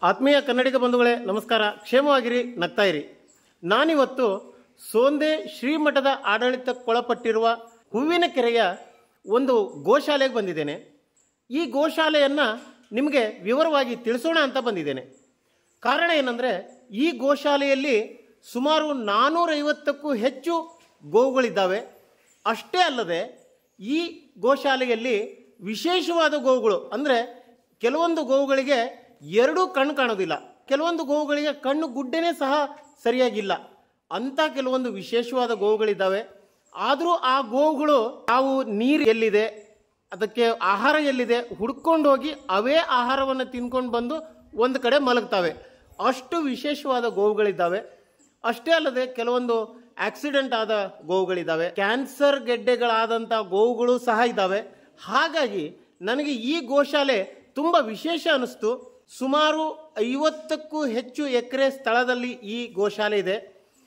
ಆತ್ಮೀಯ ಕನ್ನಡಿಗ ಬಂಧುಗಳೇ ನಮಸ್ಕಾರ ಕ್ಷೇಮವಾಗಿರಿ ನಗ್ತಾ ಇರಿ ನಾನಿವತ್ತು ಸೋಂದೆ ಶ್ರೀಮಠದ ಆಡಳಿತಕ್ಕೊಳಪಟ್ಟಿರುವ ಹೂವಿನ ಕೆರೆಯ ಒಂದು ಗೋಶಾಲೆಗೆ ಬಂದಿದ್ದೇನೆ ಈ ಗೋಶಾಲೆಯನ್ನು ನಿಮಗೆ ವಿವರವಾಗಿ ತಿಳಿಸೋಣ ಅಂತ ಬಂದಿದ್ದೇನೆ ಕಾರಣ ಏನಂದರೆ ಈ ಗೋಶಾಲೆಯಲ್ಲಿ ಸುಮಾರು ನಾನ್ನೂರೈವತ್ತಕ್ಕೂ ಹೆಚ್ಚು ಗೋವುಗಳಿದ್ದಾವೆ ಅಷ್ಟೇ ಅಲ್ಲದೆ ಈ ಗೋಶಾಲೆಯಲ್ಲಿ ವಿಶೇಷವಾದ ಗೋವುಗಳು ಅಂದರೆ ಕೆಲವೊಂದು ಗೋವುಗಳಿಗೆ ಎರಡೂ ಕಣ್ಣು ಕಾಣೋದಿಲ್ಲ ಕೆಲವೊಂದು ಗೋವುಗಳಿಗೆ ಕಣ್ಣು ಗುಡ್ಡೆನೇ ಸಹ ಸರಿಯಾಗಿಲ್ಲ ಅಂಥ ಕೆಲವೊಂದು ವಿಶೇಷವಾದ ಗೋವುಗಳಿದ್ದಾವೆ ಆದರೂ ಆ ಗೋವುಗಳು ತಾವು ನೀರು ಎಲ್ಲಿದೆ ಅದಕ್ಕೆ ಆಹಾರ ಎಲ್ಲಿದೆ ಹುಡ್ಕೊಂಡು ಹೋಗಿ ಅವೇ ಆಹಾರವನ್ನು ತಿನ್ಕೊಂಡು ಬಂದು ಒಂದು ಕಡೆ ಮಲಗ್ತವೆ ಅಷ್ಟು ವಿಶೇಷವಾದ ಗೋವುಗಳಿದ್ದಾವೆ ಅಷ್ಟೇ ಅಲ್ಲದೆ ಕೆಲವೊಂದು ಆಕ್ಸಿಡೆಂಟ್ ಆದ ಗೋವುಗಳಿದ್ದಾವೆ ಕ್ಯಾನ್ಸರ್ ಗೆಡ್ಡೆಗಳಾದಂಥ ಗೋವುಗಳು ಸಹ ಇದ್ದಾವೆ ಹಾಗಾಗಿ ನನಗೆ ಈ ಗೋಶಾಲೆ ತುಂಬ ವಿಶೇಷ ಅನಿಸ್ತು ಸುಮಾರು ಐವತ್ತಕ್ಕೂ ಹೆಚ್ಚು ಎಕರೆ ಸ್ಥಳದಲ್ಲಿ ಈ ಗೋಶಾಲೆ ಇದೆ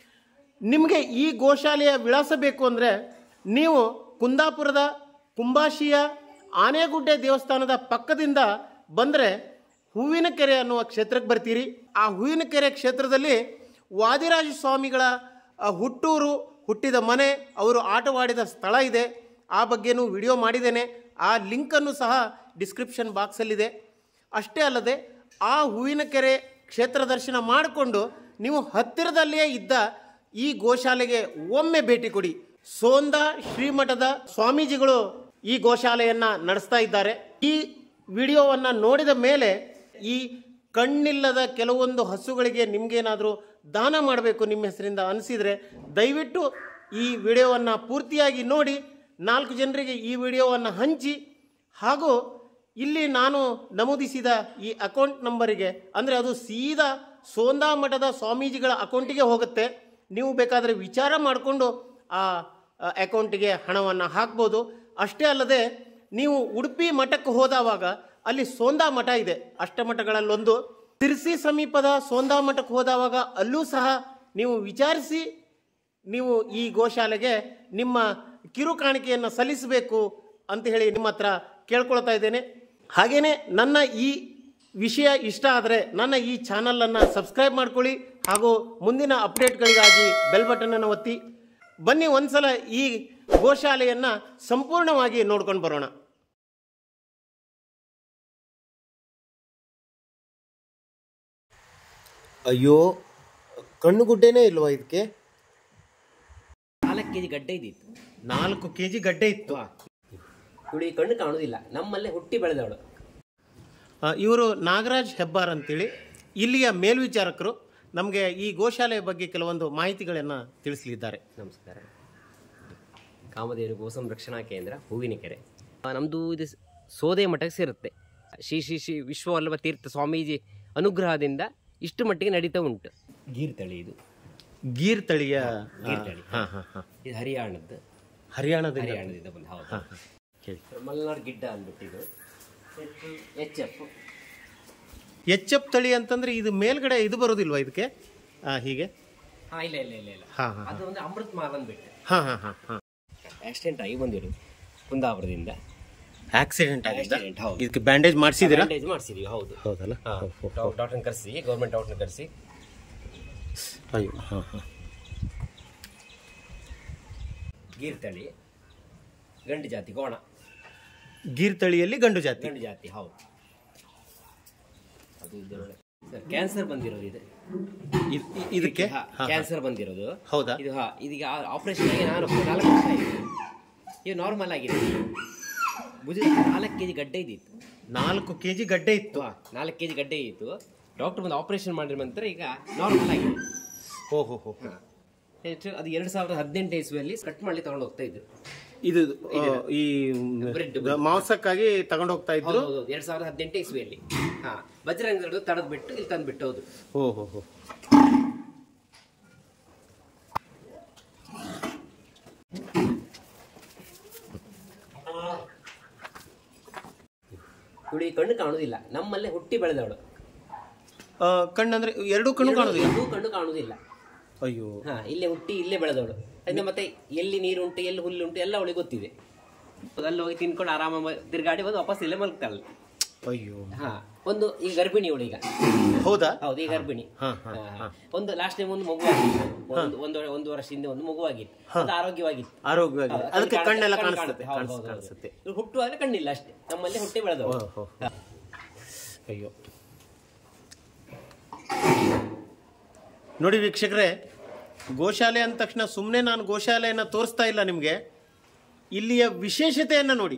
ನಿಮಗೆ ಈ ಗೋಶಾಲೆಯ ವಿಳಾಸ ಬೇಕು ಅಂದರೆ ನೀವು ಕುಂದಾಪುರದ ಕುಂಬಾಶಿಯ ಆನೆಗುಡ್ಡೆ ದೇವಸ್ಥಾನದ ಪಕ್ಕದಿಂದ ಬಂದರೆ ಹೂವಿನ ಕೆರೆ ಅನ್ನುವ ಕ್ಷೇತ್ರಕ್ಕೆ ಬರ್ತೀರಿ ಆ ಹೂವಿನ ಕೆರೆ ಕ್ಷೇತ್ರದಲ್ಲಿ ವಾದಿರಾಜ ಸ್ವಾಮಿಗಳ ಆ, ಹುಟ್ಟೂರು ಹುಟ್ಟಿದ ಮನೆ ಅವರು ಆಟವಾಡಿದ ಸ್ಥಳ ಇದೆ ಆ ಬಗ್ಗೆನೂ ವಿಡಿಯೋ ಮಾಡಿದ್ದೇನೆ ಆ ಲಿಂಕನ್ನು ಸಹ ಡಿಸ್ಕ್ರಿಪ್ಷನ್ ಬಾಕ್ಸಲ್ಲಿದೆ ಅಷ್ಟೇ ಅಲ್ಲದೆ ಆ ಹೂವಿನ ಕೆರೆ ಕ್ಷೇತ್ರ ದರ್ಶನ ಮಾಡಿಕೊಂಡು ನೀವು ಹತ್ತಿರದಲ್ಲಿಯೇ ಇದ್ದ ಈ ಗೋಶಾಲೆಗೆ ಒಮ್ಮೆ ಭೇಟಿ ಕೊಡಿ ಸೋಂದ ಶ್ರೀಮಠದ ಸ್ವಾಮೀಜಿಗಳು ಈ ಗೋಶಾಲೆಯನ್ನ ನಡೆಸ್ತಾ ಇದ್ದಾರೆ ಈ ವಿಡಿಯೋವನ್ನು ನೋಡಿದ ಮೇಲೆ ಈ ಕಣ್ಣಿಲ್ಲದ ಕೆಲವೊಂದು ಹಸುಗಳಿಗೆ ನಿಮ್ಗೇನಾದರೂ ದಾನ ಮಾಡಬೇಕು ನಿಮ್ಮ ಹೆಸರಿಂದ ಅನಿಸಿದರೆ ದಯವಿಟ್ಟು ಈ ವಿಡಿಯೋವನ್ನು ಪೂರ್ತಿಯಾಗಿ ನೋಡಿ ನಾಲ್ಕು ಜನರಿಗೆ ಈ ವಿಡಿಯೋವನ್ನು ಹಂಚಿ ಹಾಗೂ ಇಲ್ಲಿ ನಾನು ನಮೂದಿಸಿದ ಈ ಅಕೌಂಟ್ ನಂಬರಿಗೆ ಅಂದರೆ ಅದು ಸೀದಾ ಸೋಂದಾ ಮಠದ ಸ್ವಾಮೀಜಿಗಳ ಅಕೌಂಟಿಗೆ ಹೋಗುತ್ತೆ ನೀವು ಬೇಕಾದರೆ ವಿಚಾರ ಮಾಡಿಕೊಂಡು ಆ ಅಕೌಂಟಿಗೆ ಹಣವನ್ನು ಹಾಕ್ಬೋದು ಅಷ್ಟೇ ಅಲ್ಲದೆ ನೀವು ಉಡುಪಿ ಮಠಕ್ಕೆ ಹೋದವಾಗ ಅಲ್ಲಿ ಸೋಂದಾ ಮಠ ಇದೆ ಅಷ್ಟಮಠಗಳಲ್ಲೊಂದು ತಿರ್ಸಿ ಸಮೀಪದ ಸೋಂದಾ ಮಠಕ್ಕೆ ಹೋದವಾಗ ಅಲ್ಲೂ ಸಹ ನೀವು ವಿಚಾರಿಸಿ ನೀವು ಈ ಗೋಶಾಲೆಗೆ ನಿಮ್ಮ ಕಿರು ಕಾಣಿಕೆಯನ್ನು ಸಲ್ಲಿಸಬೇಕು ಅಂತ ಹೇಳಿ ನಿಮ್ಮ ಹತ್ರ ಕೇಳ್ಕೊಳ್ತಾ ಇದ್ದೇನೆ ಹಾಗೆಯೇ ನನ್ನ ಈ ವಿಷಯ ಇಷ್ಟ ಆದರೆ ನನ್ನ ಈ ಚಾನಲನ್ನು ಸಬ್ಸ್ಕ್ರೈಬ್ ಮಾಡ್ಕೊಳ್ಳಿ ಹಾಗೂ ಮುಂದಿನ ಅಪ್ಡೇಟ್ಗಳಿಗಾಗಿ ಬೆಲ್ ಬಟನನ್ನು ಒತ್ತಿ ಬನ್ನಿ ಒಂದ್ಸಲ ಈ ಗೋಶಾಲೆಯನ್ನು ಸಂಪೂರ್ಣವಾಗಿ ನೋಡ್ಕೊಂಡು ಬರೋಣ ಅಯ್ಯೋ ಕಣ್ಣುಗುಡ್ಡೆನೇ ಇಲ್ವಾ ಇದಕ್ಕೆ ನಾಲ್ಕು ಕೆಜಿ ಗಡ್ಡೆ ಇದ್ದಿತ್ತು ನಾಲ್ಕು ಕೆ ಜಿ ಗಡ್ಡೆ ಇತ್ತು ಇವಳು ಈ ಕಣ್ಣು ಕಾಣುದಿಲ್ಲ ನಮ್ಮಲ್ಲೇ ಹುಟ್ಟಿ ಬೆಳೆದವಳು ಇವರು ನಾಗರಾಜ್ ಹೆಬ್ಬಾರ್ ಅಂತೇಳಿ ಇಲ್ಲಿಯ ಮೇಲ್ವಿಚಾರಕರು ನಮಗೆ ಈ ಗೋಶಾಲೆಯ ಬಗ್ಗೆ ಕೆಲವೊಂದು ಮಾಹಿತಿಗಳನ್ನು ತಿಳಿಸಲಿದ್ದಾರೆ ನಮಸ್ಕಾರ ಕಾಮಧೇನು ಗೋ ಸಂರಕ್ಷಣಾ ಕೇಂದ್ರ ಹೂವಿನ ಕೆರೆ ಆ, ನಮ್ದು ಇದು ಸ್- ಸೋದೆ ಮಠಕ್ಕೆ ಸೇರುತ್ತೆ ಶ್ರೀ ಶ್ರೀ ಶ್ರೀ ವಿಶ್ವವಲ್ಲಭ ತೀರ್ಥ ಸ್ವಾಮೀಜಿ ಅನುಗ್ರಹದಿಂದ ಇಷ್ಟು ಮಟ್ಟಿಗೆ ನಡೀತಾ ಉಂಟು ಗೀರ್ ತಳಿ ಇದು ಗೀರ್ ತಳಿಯ ಗೀರ್ ತಳಿ ಹಾಂ ಹಾಂ ಹಾಂ ಇದು ಹರಿಯಾಣದ್ದು ಹರಿಯಾಣದಿಂದ ಹರಿಯಾಣದಿಂದ ಬಂದು ಹೌದು ಹೇಳಿ ಮಲೆನಾಡು ಗಿಡ್ಡ ಅಂದ್ಬಿಟ್ಟು ಇದು ಎಚ್ ಎಫ್ ಎಚ್ ಎಫ್ ತಳಿ ಅಂತಂದ್ರೆ ಇದು ಮೇಲ್ಗಡೆ ಇದು ಬರೋದಿಲ್ವಾ ಇದಕ್ಕೆ ಆ, ಹೀಗೆ ಹಾಂ ಇಲ್ಲ ಇಲ್ಲ ಇಲ್ಲ ಇಲ್ಲ ಹಾಂ ಹಾಂ ಅದು ಒಂದು ಅಮೃತ್ ಮಾಲ್ ಅಂದ್ಬಿಟ್ಟು ಹಾಂ ಹಾಂ ಹಾಂ ಹಾಂ ಆಕ್ಸಿಡೆಂಟ್ ಆಗಿ ಬಂದಿರೋದು ಕುಂದಾಪುರದಿಂದ ಆಕ್ಸಿಡೆಂಟ್ ಆಗಿದೆ Accident, ಹೌದು. ಇದಕ್ಕೆ ಬ್ಯಾಂಡೇಜ್ ಮಾಡಿಸಿದ್ದೀರಾ ಬ್ಯಾಂಡೇಜ್ ಮಾಡಿಸಿದೀವಿ ಹೌದು ಹೌದಲ್ಲ ಡಾಕ್ಟರ್ನ ಕರೆಸಿ ಗೌರ್ಮೆಂಟ್ ಡಾಕ್ಟರ್ನ ಕರೆಸಿ ಅಯ್ಯೋ ಹಾಂ ಹಾಂ ಗೀರ್ ತಳಿ ಗಂಡು ಜಾತಿ ಗೋಣ ಗೀರ್ ತಳಿಯಲ್ಲಿ ಗಂಡು ಜಾತಿ ಗಂಡು ಜಾತಿ ಹೌದು ಅದು ಇದರೊಳಗೆ ಸರ್ ಕ್ಯಾನ್ಸರ್ ಬಂದಿರೋದು ಇದು ಇದ್- ಇ- ಇದಕ್ಕೆ ಹಾ, ಕ್ಯಾನ್ಸರ್ ಬಂದಿರೋದು ಹೌದಾ ಇದು ಹಾ ಇದೀಗ ಆಪರೇಷನ್ ಆಗಿ ನಾನು ನಾಲ್ಕು ವರ್ಷ ಆಗಿದೆ ಇದು ನಾರ್ಮಲ್ ಆಗಿದೆ ಭುಜ ನಾಲ್ಕು ಕೆ ಜಿ ಗಡ್ಡೆ ಇದ್ದಿತ್ತು ನಾಲ್ಕು ಕೆ ಜಿ ಗಡ್ಡೆ ಇತ್ತು ಹಾ, ನಾಲ್ಕು ಕೆ ಜಿ ಗಡ್ಡೆ ಇತ್ತು ಡಾಕ್ಟರ್ ಬಂದು ಆಪರೇಷನ್ ಮಾಡಿದ ನಂತರ ಈಗ ನಾರ್ಮಲ್ ಆಗಿದೆ ಹೋ ಹೋ ಹೋ ಹಾ. ಎಷ್ಟು ಅದು ಎರಡು ಸಾವಿರದ ಹದಿನೆಂಟು ಇಸ್ವಿಯಲ್ಲಿ ಕಟ್ ಮಾಡಿ ತಗೊಂಡು ಹೋಗ್ತಾ ಇದ್ರು ಇದು ಆ, ಈ Bread. ಮಾಂಸಕ್ಕಾಗಿ ತಗೊಂಡು ಹೋಗ್ತಾ ಇದ್ರು ಹೌದು ಎರಡ್ ಸಾವಿರದ ಹದಿನೆಂಟು ಇಸ್ವಿಯಲ್ಲಿ ಹಾ ಬಜರಂಗ ದಳದ್ದು ತಡೆದು ಬಿಟ್ಟು ಇಲ್ಲಿ ತಂದು ಬಿಟ್ಟು ಹೌದು ಹೋ ಹೋ ಹೋ ಇವಳು ಈ ಕಣ್ಣು ಕಾಣುದಿಲ್ಲ ನಮ್ಮಲ್ಲೇ ಹುಟ್ಟಿ ಬೆಳೆದವಳು ಆ, ಕಣ್ಣಂದ್ರೆ ಎರಡು ಕಣ್ಣು ಕಾಣೋದಿಲ್ಲ ಎರಡೂ ಕಣ್ಣು ಕಾಣುದಿಲ್ಲ ಅಯ್ಯೋ ಹಾ ಇಲ್ಲೇ ಹುಟ್ಟಿ ಇಲ್ಲೇ ಬೆಳೆದವಳು ಅದನ್ನ ಮತ್ತೆ ಎಲ್ಲಿ ನೀರು ಉಂಟು ಎಲ್ಲಿ ಹುಲ್ಲು ಉಂಟು ಎಲ್ಲ ಅವಳಿಗೆ ಗೊತ್ತಿದೆ ಅಲ್ಲಿ ಹೋಗಿ ತಿನ್ಕೊಂಡು ಆರಾಮ ತಿರ್ಗಾಡಿ ಬಂದು ವಾಪಸ್ ಇಲ್ಲೇ ಮಲ್ಗ್ತಾಳೆ ಅಯ್ಯೋ ಹಾ ಒಂದು ಈಗ ಗರ್ಭಿಣಿಯವಳು ಈಗ ಹೌದಾ ಹೌದು ಈ ಗರ್ಭಿಣಿ ಹಾ, ಹಾ, ಹಾ. ಒಂದು ಲಾಸ್ಟ್ ಟೈಮ್ ಒಂದು ಮಗುವಾಗಿತ್ತು ಒಂದು ಒಂದು ಒಂದು ವರ್ಷ ಹಿಂದೆ ಒಂದು ಮಗುವಾಗಿತ್ತು ಅದು ಆರೋಗ್ಯವಾಗಿತ್ತು ಆರೋಗ್ಯವಾಗಿ ಹೌದು, ಅದಕ್ಕೆ ಕಣ್ಣು ಕಣ್ಣೆಲ್ಲ ಕಣ್ಣು ಕಾಣಿಸುತ್ತೆ ಹೌದು, ಕಾಣಿಸ್- ಹೌದು, ಹೌದು. ಕಾಣಿಸುತ್ತೆ ಇವ್ರು ಹುಟ್ಟುವಾಗಲೇ ಕಣ್ಣಿಲ್ಲ ಅಷ್ಟೇ ನಮ್ಮಲ್ಲಿ ಹುಟ್ಟಿ ಬೆಳೆದವು ಓಹೋ. ಅಯ್ಯೋ ನೋಡಿ ವೀಕ್ಷಕರೇ ಗೋಶಾಲೆ ಅಂದ ತಕ್ಷಣ ಸುಮ್ಮನೆ ನಾನು ಗೋಶಾಲೆಯನ್ನು ತೋರಿಸ್ತಾ ಇಲ್ಲ ನಿಮಗೆ ಇಲ್ಲಿಯ ವಿಶೇಷತೆಯನ್ನು ನೋಡಿ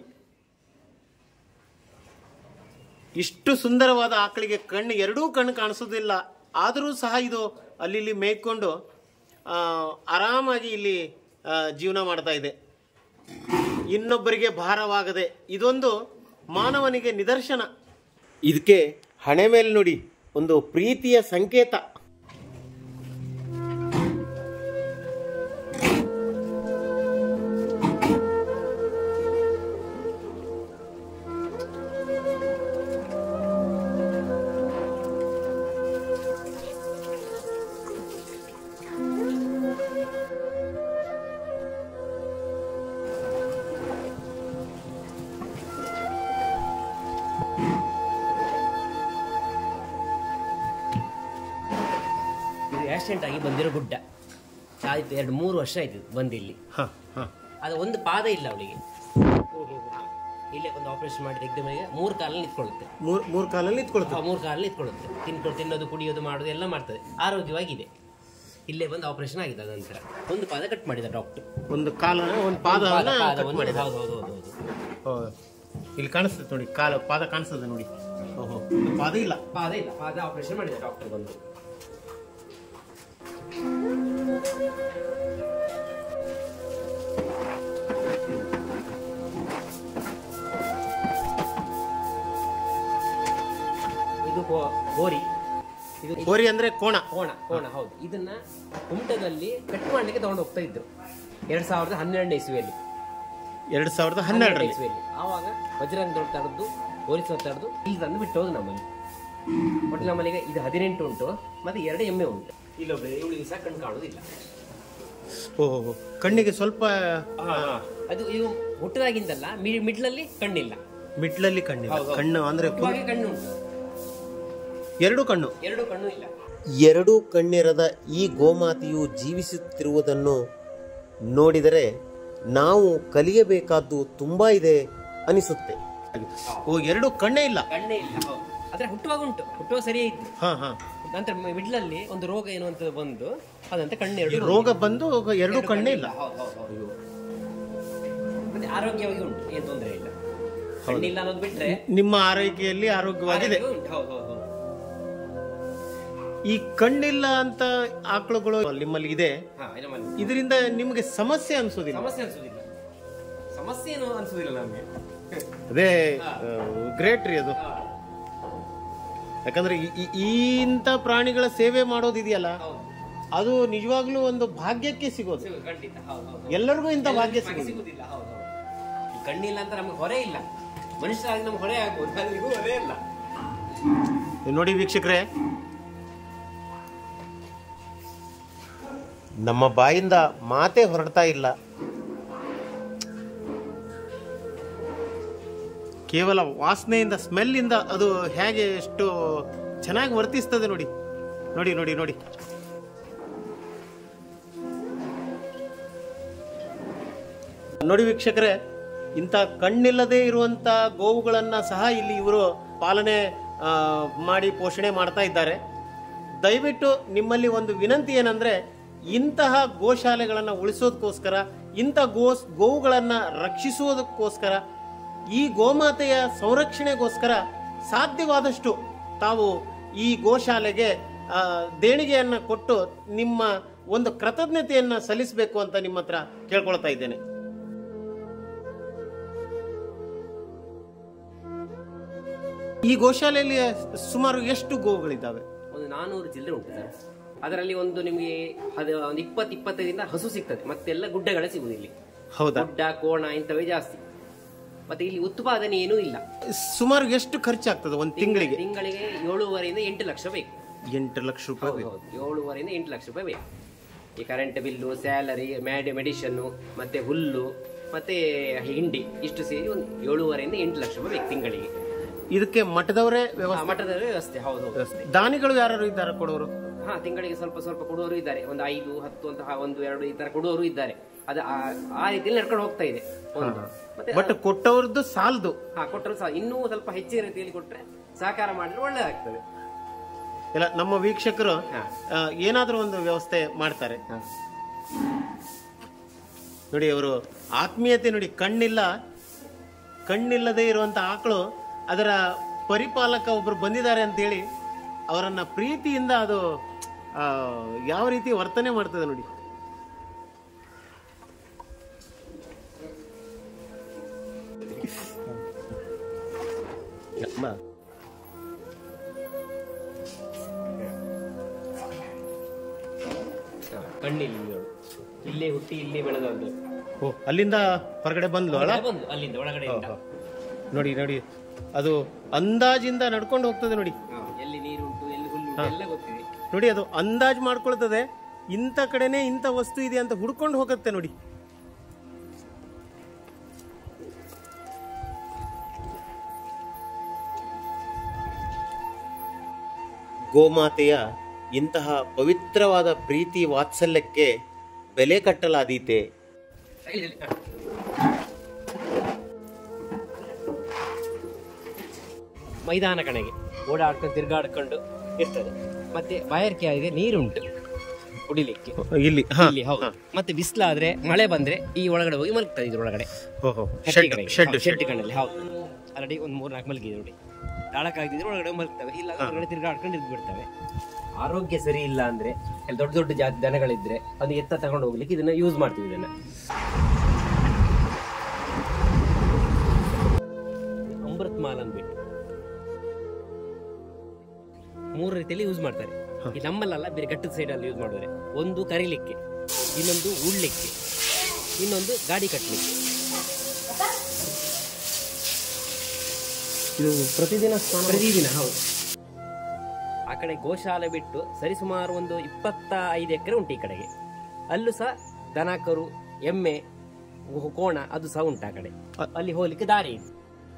ಇಷ್ಟು ಸುಂದರವಾದ ಆಕಳಿಗೆ ಕಣ್ಣು ಎರಡೂ ಕಣ್ಣು ಕಾಣಿಸೋದಿಲ್ಲ ಆದರೂ ಸಹ ಇದು ಅಲ್ಲಿ ಇಲ್ಲಿ ಮೇಯ್ಕೊಂಡು ಆ, ಆರಾಮಾಗಿ ಇಲ್ಲಿ ಆ, ಜೀವನ ಮಾಡ್ತಾ ಇದೆ ಇನ್ನೊಬ್ಬರಿಗೆ ಭಾರವಾಗದೆ ಇದೊಂದು ಮಾನವನಿಗೆ ನಿದರ್ಶನ ಇದಕ್ಕೆ ಹಣೆ ಮೇಲೆ ನೋಡಿ ಒಂದು ಪ್ರೀತಿಯ ಸಂಕೇತ ಇದು ಆಕ್ಸಿಡೆಂಟ್ ಆಗಿ ಬಂದಿರೋ ಗುಡ್ಡ ಆಯ್ತು ಎರಡು ಮೂರು ವರ್ಷ ಆಯ್ತು ಇದು ಬಂದು ಇಲ್ಲಿ ಹ, ಹ. ಅದು ಒಂದು ಪಾದ ಇಲ್ಲ ಅವಳಿಗೆ ಇಲ್ಲೇ ಒಂದು ಆಪರೇಷನ್ ಮಾಡಿ ತೆಗೆದ ಮೇಲೆ ಮೂರು ಕಾಲಲ್ಲಿ ನಿಂತ್ಕೊಳ್ಳುತ್ತೆ ಮೂರ್ ಮೂರ್ ಕಾಲಲ್ಲಿ ನಿಂತ್ಕೊಳ್ತು ಆ ಮೂರು ಕಾಲಲ್ಲಿ ನಿಂತ್ಕೊಳ್ಳುತ್ತೆ ತಿನ್ಕೊಂಡು ತಿನ್ನೋದು ಕುಡಿಯೋದು ಮಾಡೋದು ಎಲ್ಲ ಮಾಡ್ತದೆ ಆರೋಗ್ಯವಾಗಿದೆ ಇಲ್ಲೇ ಬಂದು ಆಪರೇಷನ್ ಆಗಿದೆ ಅದ ನಂತರ ಒಂದು ಪಾದ ಕಟ್ ಮಾಡಿದ ಡಾಕ್ಟರ್ ಒಂದು ಕಾಲನ ಒಂದು ಪಾದವನ್ನ ಕಟ್ ಮಾಡಿದ ಹೌದು ಹೌದು ಹೌದು ಹೌದು ಓ, ಇಲ್ಲಿ ಕಾಣಿಸ್ತದೆ ನೋಡಿ ಕಾಲ ಪಾದ ಕಾಣಿಸ್ತದೆ ನೋಡಿ ಓಹೋ ಇದು ಪಾದ ಇಲ್ಲ ಪಾದ ಇಲ್ಲ ಪಾದ ಆಪರೇಷನ್ ಮಾಡಿದ ಡಾಕ್ಟರ್ ಬಂದು ಇದು ಗೋ- ಗೋರಿ ಇದು ಇದು ಗೋರಿ ಅಂದ್ರೆ ಕೋಣ ಕೋಣ ಕೋಣ ಹೌದು ಇದನ್ನ ಕುಮಟದಲ್ಲಿ ಕಟ್ ಮಾಡ್ಲಿಕ್ಕೆ ತಗೊಂಡು ಹೋಗ್ತಾ ಇದ್ರು ಎರಡ್ ಸಾವಿರದ ಹನ್ನೆರಡನೇ ಇಸ್ವಿಯಲ್ಲಿ ಎರಡ್ ಸಾವಿರದ ಹನ್ನೆರಡರಲ್ಲಿ ಇಸ್ವಿಯಲ್ಲಿ ಆವಾಗ ವಜ್ರಂಗ ದೊಡ್ಡ ತಡೆದು ಪೊಲೀಸ್ ತಡೆದು ಇಲ್ಲಿ ತಂದು ಬಿಟ್ಟು ಹೋದು ನಮ್ಮಲ್ಲಿ ಒಟ್ಟು ನಮ್ಮಲ್ಲಿಗೆ ಇದು ಹದಿನೆಂಟು ಉಂಟು ಮತ್ತೆ ಎರಡು ಎಮ್ಮೆ ಉಂಟು ಇಲ್ಲೊಬ್ಬ ಇವಳಿಗೆ ಸಹ ಕಣ್ಣು ಕಾಣುವುದಿಲ್ಲ ಓಹೋ ಕಣ್ಣಿಗೆ ಸ್ವಲ್ಪ ಅದು ಇವು ಹುಟ್ಟದಾಗಿಂದಲ್ಲ ಮಿ- ಮಿಡ್ಲಲ್ಲಿ ಕಣ್ಣಿಲ್ಲ ಮಿಡ್ಲಲ್ಲಿ ಕಣ್ಣಿಲ್ಲ ಹೌದು, ಹೌದು. ಕಣ್ಣು ಅಂದ್ರೆ full- ಹುಟ್ಟುವಾಗೆ ಕಣ್ಣು ಉಂಟು ಎರಡು ಕಣ್ಣು ಎರಡು ಕಣ್ಣು ಇಲ್ಲ ಎರಡು ಕಣ್ಣಿರದ ಈ ಗೋಮಾತೆಯು ಜೀವಿಸುತ್ತಿರುವುದನ್ನು ನೋಡಿದರೆ ನಾವು ಕಲಿಯಬೇಕಾದ್ದು ತುಂಬಾ ಇದೆ ಅನಿಸುತ್ತೆ ಓ ಎರಡು ಕಣ್ಣೇ ಇಲ್ಲ ಕಣ್ಣೇ ಇಲ್ಲ ಹೌದು ಆದ್ರೆ ಹುಟ್ಟುವಾಗ ಉಂಟು ಹುಟ್ಟುವಾಗ ಸರಿಯೇ ಇತ್ತು ಹಾ ಹಾ ನಂತರ ಮಿಡ್ಲಲ್ಲಿ ಒಂದು ರೋಗ ಏನು ಅಂತ ಬಂದು ಅದಂತ ಕಣ್ಣು ಈ ಎರಡು ರೋಗ ಬಂದು ಎರಡು ಕಣ್ಣೇ ಇಲ್ಲ ಹೌದು, ಹೌದು, ಹೌದು. ಮತ್ತೆ ಆರೋಗ್ಯವಾಗಿ ಉಂಟು ಏನ್ ತೊಂದರೆ ಇಲ್ಲ ಕಣ್ಣಿಲ್ಲ ಅನ್ನೋದು ಬಿಟ್ರೆ ನಿಮ್ಮ ಆರೈಕೆಯಲ್ಲಿ ಆರೋಗ್ಯವಾಗಿದೆ ಆರೋಗ್ಯ ಉಂಟು ಹೌದು ಹೌದು ಹೌದು ಈ ಕಣ್ಣಿಲ್ಲ ಅಂತ ಆಕಳುಗಳು ನಿಮ್ಮಲ್ಲಿ ಇದೆ ಹಾ ನಮ್ಮಲ್ಲಿ ಇದರಿಂದ ನಿಮಗೆ ಸಮಸ್ಯೆ ಅನ್ಸೋದಿಲ್ಲ ಸಮಸ್ಯೆ ಅನ್ಸುದಿಲ್ಲ ಸಮಸ್ಯೆ ಏನು ಅನ್ಸುದಿಲ್ಲ ನಮ್ಗೆ ಅದೇ ಗ್ರೇಟ್ ರೀ ಅದು ಯಾಕಂದ್ರೆ ಈ- ಈ- ಈ ಇಂಥ ಪ್ರಾಣಿಗಳ ಸೇವೆ ಮಾಡೋದಿದೆಯಲ್ಲ ಹೌದು ಅದು ನಿಜವಾಗ್ಲೂ ಒಂದು ಭಾಗ್ಯಕ್ಕೆ ಸಿಗೋದು ಸಿಗು- ಖಂಡಿತ ಹೌದು ಹೌದು ಎಲ್ಲರಿಗೂ ಇಂಥ ಭಾಗ್ಯ ನಮ್ಗೆ ಸಿಗೋದು ಸಿಗುದಿಲ್ಲ ಹೌದು ಹೌದು ಈ ಕಣ್ಣಿಲ್ಲ ಅಂತ ನಮ್ಗೆ ಹೊರೆ ಇಲ್ಲ ಮನುಷ್ಯರಾಗಿ ನಮ್ಗೆ ಹೊರೆ ಆಗ್ಬೋದು ಅದರಿಗೂ ಹೊರೆ ಇಲ್ಲ ನೋಡಿ ವೀಕ್ಷಕರೇ ನಮ್ಮ ಬಾಯಿಂದ ಮಾತೇ ಹೊರಡ್ತಾ ಇಲ್ಲ ಕೇವಲ ವಾಸನೆಯಿಂದ ಸ್ಮೆಲ್ಲಿಂದ ಅದು ಹೇಗೆ ಎಷ್ಟು ಚೆನ್ನಾಗಿ ವರ್ತಿಸ್ತದೆ ನೋಡಿ ನೋಡಿ ನೋಡಿ ನೋಡಿ ನೋಡಿ ವೀಕ್ಷಕರೇ ಇಂಥ ಕಣ್ಣಿಲ್ಲದೆ ಇರುವಂತ ಗೋವುಗಳನ್ನ ಸಹ ಇಲ್ಲಿ ಇವರು ಪಾಲನೆ ಆ, ಮಾಡಿ ಪೋಷಣೆ ಮಾಡ್ತಾ ಇದ್ದಾರೆ ದಯವಿಟ್ಟು ನಿಮ್ಮಲ್ಲಿ ಒಂದು ವಿನಂತಿ ಏನಂದ್ರೆ ಇಂತಹ ಗೋಶಾಲೆಗಳನ್ನು ಉಳಿಸೋದಕ್ಕೋಸ್ಕರ ಇಂಥ ಗೋ ಗೋವುಗಳನ್ನು ರಕ್ಷಿಸುವುದಕ್ಕೋಸ್ಕರ ಈ ಗೋಮಾತೆಯ ಸಂರಕ್ಷಣೆಗೋಸ್ಕರ ಸಾಧ್ಯವಾದಷ್ಟು ತಾವು ಈ ಗೋಶಾಲೆಗೆ ಆ, ದೇಣಿಗೆಯನ್ನ ಕೊಟ್ಟು ನಿಮ್ಮ ಒಂದು ಕೃತಜ್ಞತೆಯನ್ನ ಸಲ್ಲಿಸಬೇಕು ಅಂತ ನಿಮ್ಮ ಹತ್ರ ಕೇಳ್ಕೊಳ್ತಾ ಇದ್ದೇನೆ ಈ ಗೋಶಾಲೆಯಲ್ಲಿ ಸುಮಾರು ಎಷ್ಟು ಗೋವುಗಳಿದ್ದಾವೆ ಒಂದು ನಾನೂರು ಚಿಲ್ಲರೆ ಉಂಟು ಸರ್ ಅದರಲ್ಲಿ ಒಂದು ನಿಮಗೆ ಅದು ಒಂದು ಇಪ್ಪತ್ತು ಇಪ್ಪತ್ತೈದರಿಂದ ಹಸು ಸಿಗ್ತದೆ ಮತ್ತೆಲ್ಲ ಗುಡ್ಡಗಳೇ ಸಿಗುದು ಇಲ್ಲಿ ಹೌದಾ ಗುಡ್ಡ ಕೋಣ ಇಂಥವೇ ಜಾಸ್ತಿ ಮತ್ತೆ ಇಲ್ಲಿ ಉತ್ಪಾದನೆ ಏನೂ ಇಲ್ಲ ಸುಮಾರು ಎಷ್ಟು ಖರ್ಚಾಗ್ತದೆ ಒಂದು ತಿಂಗಳಿಗೆ ತಿಂಗಳಿಗೆ ಏಳುವರೆಯಿಂದ ಎಂಟು ಲಕ್ಷ ಬೇಕು ಎಂಟು ಲಕ್ಷ ರೂಪಾಯಿ ಬೇಕು. ಹೌದು ಏಳುವರೆಯಿಂದ ಎಂಟು ಲಕ್ಷ ರೂಪಾಯಿ ಬೇಕು ಈ ಕರೆಂಟ್ ಬಿಲ್ಲು ಸ್ಯಾಲರಿ ಮ್ಯಾಡಿ ಮೆಡಿಷನ್ನು ಮತ್ತೆ ಹುಲ್ಲು ಮತ್ತೆ ಹಿಂಡಿ ಇಷ್ಟು ಸೇರಿ ಒಂದು ಏಳುವರೆಯಿಂದ ಎಂಟು ಲಕ್ಷ ರೂಪಾಯಿ ಬೇಕು ತಿಂಗಳಿಗೆ ಇದಕ್ಕೆ ಮಠದವರೇ ವ್ಯವಸ್ಥೆ ಮಠದ ವ್ಯವಸ್ಥೆ ಹೌದು ವ್ಯವಸ್ಥೆ ದಾನಿಗಳು ಯಾರು ಇದ್ದಾರೆ ಕೊಡೋರು ಹಾ ತಿಂಗಳಿಗೆ ಸ್ವಲ್ಪ ಸ್ವಲ್ಪ ಕೊಡುವವರು ಇದ್ದಾರೆ ಒಂದು ಐದು ಹತ್ತು ಅಂತ ಒಂದು ಎರಡು ಈ ತರ ಕೊಡುವವರು ಇದ್ದಾರೆ ಅದು ಆ- ಆ ರೀತಿಯಲ್ಲಿ ನಡ್ಕೊಂಡು ಹೋಗ್ತಾ ಇದೆ ಒಂದು ಮತ್ತೆ ಬಟ್ ಕೊಟ್ಟವ್ರದ್ದು ಸಾಲದು ಹಾ ಕೊಟ್ಟರು ಸಹ ಇನ್ನೂ ಸ್ವಲ್ಪ ಹೆಚ್ಚಿನ ರೀತಿಯಲ್ಲಿ ಕೊಟ್ರೆ ಸಹಕಾರ ಮಾಡಿದ್ರೆ ಒಳ್ಳೆದಾಗ್ತದೆ ಇಲ್ಲ ನಮ್ಮ ವೀಕ್ಷಕರು ಹಾ. ಆ, ಏನಾದ್ರೂ ಒಂದು ವ್ಯವಸ್ಥೆ ಮಾಡ್ತಾರೆ ಹಾ. ನೋಡಿ ಅವರು ಆತ್ಮೀಯತೆ ನೋಡಿ ಕಣ್ಣಿಲ್ಲ ಕಣ್ಣಿಲ್ಲದೆ ಇರುವಂತ ಆಕಳು ಅದರ ಪರಿಪಾಲಕ ಒಬ್ರು ಬಂದಿದ್ದಾರೆ ಅಂತೇಳಿ ಅವರನ್ನ ಪ್ರೀತಿಯಿಂದ ಅದು ಆ, ಯಾವ ರೀತಿ ವರ್ತನೆ ಮಾಡ್ತದೆ ನೋಡಿ ಅಮ್ಮ, ಕಣ್ಣಿಲ್ಲ ಇವಳು. ಇಲ್ಲೇ ಹುಟ್ಟಿ ಇಲ್ಲೇ ಬೆಳೆದದ್ದು ಓ ಅಲ್ಲಿಂದ ಹೊರಗಡೆ ಬಂದ್ಲು ಅಲ್ಲ ಬಂದು ಅಲ್ಲಿಂದ ಒಳಗಡೆಯಿಂದ ನೋಡಿ ನೋಡಿ ಅದು ಅಂದಾಜಿಂದ ನಡ್ಕೊಂಡು ಹೋಗ್ತದೆ ನೋಡಿ ಹಾ, ಎಲ್ಲಿ ನೀರು ಉಂಟು ಎಲ್ಲಿ ಹುಲ್ಲು ಉಂಟು ಎಲ್ಲ ಗೊತ್ತಿದೆ ನೋಡಿ ಅದು ಅಂದಾಜ್ ಮಾಡ್ಕೊಳ್ತದೆ ಇಂಥ ಕಡೆನೆ ಇಂಥ ವಸ್ತು ಇದೆ ಅಂತ ಹುಡ್ಕೊಂಡು ಹೋಗುತ್ತೆ ನೋಡಿ ಗೋಮಾತೆಯ ಇಂತಹ ಪವಿತ್ರವಾದ ಪ್ರೀತಿ ವಾತ್ಸಲ್ಯಕ್ಕೆ ಬೆಲೆ ಕಟ್ಟಲಾದೀತೆ ಇಲ್ಲಿ, ಇಲ್ಲಿ. ಮೈದಾನ ಕಣಗೆ ಓಡಾಡ್ಕೊಂಡು ತಿರ್ಗಾಡ್ಕೊಂಡು ಇರ್ತದೆ ಮತ್ತೆ ಬಾಯಾರಿಕೆ ಆಗಿದೆ ನೀರುಂಟು ಕುಡಿಲಿಕ್ಕೆ ಇಲ್ಲಿ ಹಾ ಇಲ್ಲಿ ಹೌದು ಮತ್ತೆ ಬಿಸಿಲಾದ್ರೆ ಮಳೆ ಬಂದ್ರೆ ಈ ಒಳಗಡೆ ಹೋಗಿ ಮಲಗ್ತದೆ ಇದ್ರೊಳಗಡೆ ಓಹೋ ಶೆಡ್ ಶೆಡ್ ಶೆಡ್ ಕಣ್ಣಲ್ಲಿ ಹೌದು ಆಲ್ರೆಡಿ ಒಂದು ಮೂರ್ ನಾಲ್ಕು ಮಲಗಿದೆ ನೋಡಿ ತಾಳಕ್ಕಾಗಿದ್ರೆ ಒಳಗಡೆ ಮಲಗ್ತವೆ ಇಲ್ಲ ಹೊರಗಡೆ ತಿರ್ಗಾಡ್ಕೊಂಡು ಇದ್ದು ಬಿಡ್ತವೆ ಆರೋಗ್ಯ ಸರಿ ಇಲ್ಲ ಅಂದ್ರೆ ಅಲ್ಲಿ ದೊಡ್ಡ ದೊಡ್ಡ ಜಾತಿ ದನಗಳಿದ್ರೆ ಅದು ಎತ್ತ ತಗೊಂಡು ಹೋಗ್ಲಿಕ್ಕೆ ಇದನ್ನ ಯೂಸ್ ಮಾಡ್ತೀವಿ ಇದನ್ನ ಅಮೃತ್ ಮಾಲ್ ಅಂದ್ಬಿಟ್ಟು ಮೂರು ರೀತಿಯಲ್ಲಿ ಯೂಸ್ ಮಾಡ್ತಾರೆ ಈ ನಮ್ಮಲ್ಲ ಬೇರೆ ಘಟ್ಟದ ಸೈಡ್ ಅಲ್ಲಿ ಯೂಸ್ ಮಾಡಿದ್ರೆ ಒಂದು ಕರಿಲಿಕ್ಕೆ ಇನ್ನೊಂದು ಉಳ್ಳಿಕ್ಕೆ ಇನ್ನೊಂದು ಗಾಡಿ ಕಟ್ಟಲಿಕ್ಕೆ ಇದು ಪ್ರತಿದಿನ ಸ್ನಾನ ಪ್ರತಿದಿನ ಹೌದು ಆ ಕಡೆ ಗೋಶಾಲೆ ಬಿಟ್ಟು ಸರಿಸುಮಾರು ಒಂದು ಇಪ್ಪತ್ತ ಐದು ಎಕರೆ ಉಂಟು ಈ ಕಡೆಗೆ ಅಲ್ಲೂ ಸಹ ದನ ಕರು ಎಮ್ಮೆ ಗೋ- ಕೋಣ ಅದು ಸಹ ಉಂಟು ಆ ಕಡೆ ಅಲ್ಲಿ ಹೋಗ್ಲಿಕ್ಕೆ ದಾರಿ ಇದೆ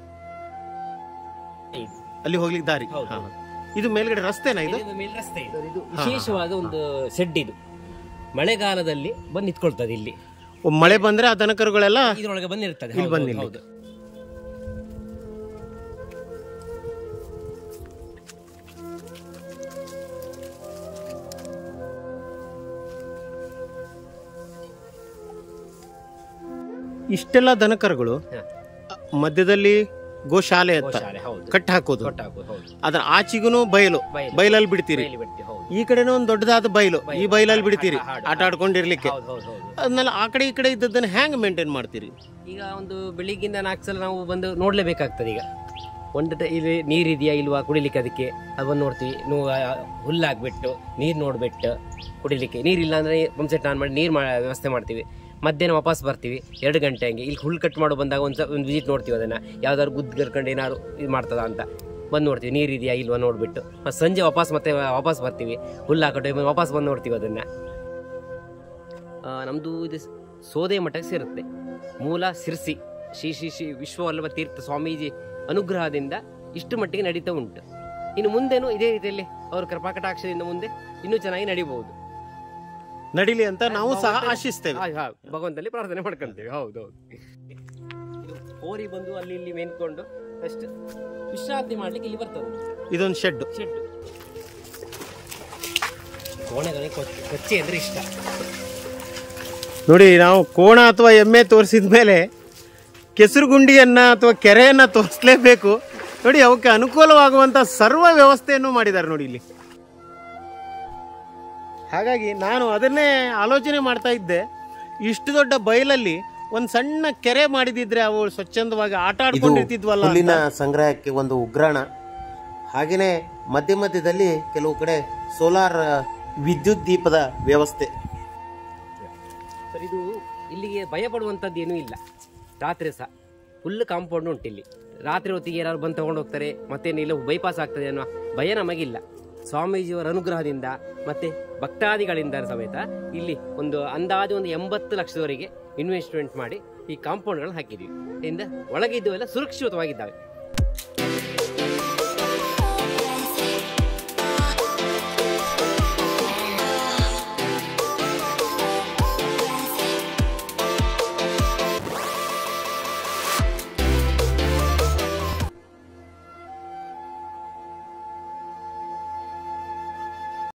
ಇದೆ. ಅಲ್ಲಿ ಹೋಗ್ಲಿಕ್ಕೆ ದಾರಿ ಹೌದು. ಹಾ, ಹಾ. ಇದು ಮೇಲ್ಗಡೆ ರಸ್ತೆನಾ ಇದು ಇಲ್ಲಿಂದ ಮೇಲೆ ರಸ್ತೆ ಇದೆ ಇದು ವಿಶೇಷವಾದ ಒಂದು ಶೆಡ್ ಇದು ಮಳೆಗಾಲದಲ್ಲಿ ಬಂದು ನಿಂತ್ಕೊಳ್ತದೆ ಇಲ್ಲಿ ಓ, ಮಳೆ ಬಂದ್ರೆ ಆ ದನಕರುಗಳೆಲ್ಲ ಇದ್ರೊಳಗೆ ಬಂದಿರ್ತದೆ ಇಲ್ಲಿ ಹೌದು, ಬಂದು ಹೌದು ಇಷ್ಟೆಲ್ಲ ದನಕರುಗಳು ಹಾ. ಮಧ್ಯದಲ್ಲಿ ಗೋಶಾಲೆ ಅಂತ ಶಾಲೆ ಹೌದು ಕಟ್ಟಿ ಹಾಕೋದು ಕೊಟ್ಟಾಕು ಹೌದು ಅದ್ರ ಆಚೆಗೂ ಬಯಲು ಬಯಲು. ಬಯಲಲ್ಲಿ ಬಿಡ್ತೀರಿ ಬಯಲು ಬಿಡ್ತೀವಿ ಹೌದು ಈ ಕಡೆನೂ ಒಂದು ದೊಡ್ಡದಾದ ಬಯಲು ಈ ಬಯಲಲ್ಲಿ ಬಿಡ್ತೀರಿ ಆಟ- ಆಟ- ಆಟ ಆಡ್ಕೊಂಡಿರ್ಲಿಕ್ಕೆ ಹೌದು ಹೌದು ಹೌದು ಅದನ್ನೆಲ್ಲ ಆ ಕಡೆ ಈ ಕಡೆ ಇದ್ದದ್ದನ್ನ ಹ್ಯಾಂಗ್ ಮೇಂಟೈನ್ ಮಾಡ್ತೀರಿ ಈಗ ಒಂದು ಬೆಳಿಗ್ಗಿಂದ ನಾಲ್ಕು ಸಲ ನಾವು ಬಂದು ನೋಡ್ಲೇಬೇಕಾಗ್ತದೆ ಈಗ ಒಂದು ಟ- ಇಲ್ಲಿ ನೀರಿದೆಯಾ ಇಲ್ವಾ ಕುಡಿಲಿಕ್ಕೆ ಅದಕ್ಕೆ ಅದನ್ನು ನೋಡ್ತೀವಿ ನೂ ಹುಲ್ಲಾಗ್ಬಿಟ್ಟು ನೀರು ನೋಡ್ಬಿಟ್ಟು ಕುಡಿಲಿಕ್ಕೆ ನೀರಿಲ್ಲ ಅಂದರೆ ಪಂಪ್ ಸೆಟ್ ಆನ್ ಮಾಡಿ ನೀರು ಮಾ ವ್ಯವಸ್ಥೆ ಮಾಡ್ತೀವಿ ಮಧ್ಯಾಹ್ನ ವಾಪಸ್ ಬರ್ತೀವಿ ಎರಡು ಗಂಟೆ ಹಂಗೆ ಇಲ್ಲಿ ಹುಲ್ ಕಟ್ ಮಾಡೋ ಬಂದಾಗ ಒಂದು ಒಂದು ವಿಸಿಟ್ ನೋಡ್ತೀವಿ ಅದನ್ನು ಯಾವ್ದಾದ್ರು ಗುದ್ದು ಗರ್ಕೊಂಡು ಏನಾದ್ರು ಇದು ಮಾಡ್ತದ ಅಂತ ಬಂದು ನೋಡ್ತೀವಿ ನೀರಿದೆಯಾ ಇಲ್ವಾ ನೋಡ್ಬಿಟ್ಟು ಮತ್ತು ಸಂಜೆ ವಾಪಸ್ ಮತ್ತೆ ವಾಪಸ್ ಬರ್ತೀವಿ ಹುಲ್ಲು ಹಾಕೋ ಟೈಮಲ್ಲಿ ವಾಪಸ್ ಬಂದು ನೋಡ್ತೀವಿ ಅದನ್ನು ನಮ್ಮದು ಇದು ಸ್- ಸೋದೆ ಮಠಕ್ಕೆ ಸೇರುತ್ತೆ ಮೂಲ ಸಿರ್ಸಿ ಶ್ರೀ ಶ್ರೀ ಶ್ರೀ ವಿಶ್ವವಲ್ಲಭ ತೀರ್ಥ ಸ್ವಾಮೀಜಿ ಅನುಗ್ರಹದಿಂದ ಇಷ್ಟು ಮಟ್ಟಿಗೆ ನಡೀತಾ ಉಂಟು ಇನ್ನು ಮುಂದೆನೂ ಇದೇ ರೀತಿಯಲ್ಲಿ ಅವ್ರ ಕೃಪಾಕಟಾಕ್ಷದಿಂದ ಮುಂದೆ ಇನ್ನೂ ಚೆನ್ನಾಗಿ ನಡೀಬಹುದು ನಡಿಲಿ ಅಂತ ನಾವು ಸಹ ಆಶಿಸ್ತೇವೆ ಭಗವಂತಲ್ಲಿ ಪ್ರಾರ್ಥನೆ ಮಾಡ್ಕೊಂತೀವಿ ಹೌದು ಹೌದು ಇದು ಹೋರಿ ಬಂದು ಅಲ್ಲಿ ಇಲ್ಲಿ ಮೇನ್ಕೊಂಡು ಅಷ್ಟು ವಿಶ್ರಾಂತಿ ಮಾಡ್ಲಿಕ್ಕೆ ಇಲ್ಲಿ ಬರ್ತದೆ ಇದೊಂದು ಶೆಡ್ ಶೆಡ್ ಕೋಣೆಗಳಿಗೆ ಕೊಚ್ಚೆ ಕೊಚ್ಚೆ ಅಂದ್ರೆ ಇಷ್ಟ ನೋಡಿ ನಾವು ಕೋಣ ಅಥವಾ ಎಮ್ಮೆ ತೋರಿಸಿದ ಮೇಲೆ ಕೆಸರುಗುಂಡಿಯನ್ನ ಅಥವಾ ಕೆರೆಯನ್ನ ತೋರಿಸಲೇಬೇಕು ನೋಡಿ ಅವಕ್ಕೆ ಅನುಕೂಲವಾಗುವಂತ ಸರ್ವ ವ್ಯವಸ್ಥೆಯನ್ನು ಮಾಡಿದ್ದಾರೆ ನೋಡಿ ಇಲ್ಲಿ ಹಾಗಾಗಿ ನಾನು ಅದನ್ನೇ ಆಲೋಚನೆ ಮಾಡ್ತಾ ಇದ್ದೆ ಇಷ್ಟು ದೊಡ್ಡ ಬಯಲಲ್ಲಿ ಒಂದು ಸಣ್ಣ ಕೆರೆ ಮಾಡಿದಿದ್ರೆ ಅವು ಸ್ವಚ್ಛಂದವಾಗಿ ಆಟ ಆಡ್ಕೊಂಡಿರ್ತಿದ್ವಲ್ಲ ಅಂತ. ಹುಲ್ಲಿನ ಸಂಗ್ರಹಕ್ಕೆ ಒಂದು ಉಗ್ರಾಣ ಹಾಗೆಯೇ ಮಧ್ಯ ಮಧ್ಯದಲ್ಲಿ ಕೆಲವು ಕಡೆ ಸೋಲಾರ್ ವಿದ್ಯುತ್ ದೀಪದ ವ್ಯವಸ್ಥೆ ಸರ್ ಇದು ಇಲ್ಲಿಗೆ ಭಯ ಪಡುವಂಥದ್ದು ಏನೂ ಇಲ್ಲ ರಾತ್ರಿ ಸಹ ಫುಲ್ ಕಾಂಪೌಂಡ್ ಉಂಟು ಇಲ್ಲಿ ರಾತ್ರಿ ಹೊತ್ತಿಗೆ ಯಾರು ಬಂದು ತಗೊಂಡು ಹೋಗ್ತಾರೆ ಮತ್ತೇನು ಇಲ್ಲ ಬೈಪಾಸ್ ಆಗ್ತದೆ ಅನ್ನೋ ಭಯ ನಮಗಿಲ್ಲ ಸ್ವಾಮೀಜಿಯವರ ಅನುಗ್ರಹದಿಂದ ಮತ್ತೆ ಭಕ್ತಾದಿಗಳಿಂದ ಸಮೇತ ಇಲ್ಲಿ ಒಂದು ಅಂದಾಜು ಒಂದು ಎಂಬತ್ತು ಲಕ್ಷದವರೆಗೆ ಇನ್ವೆಸ್ಟ್ಮೆಂಟ್ ಮಾಡಿ ಈ ಕಾಂಪೌಂಡ್ಗಳನ್ನ ಹಾಕಿದ್ದೀವಿ ಇದರಿಂದ ಒಳಗೆ ಇದ್ದು ಎಲ್ಲ ಸುರಕ್ಷಿತವಾಗಿದ್ದಾವೆ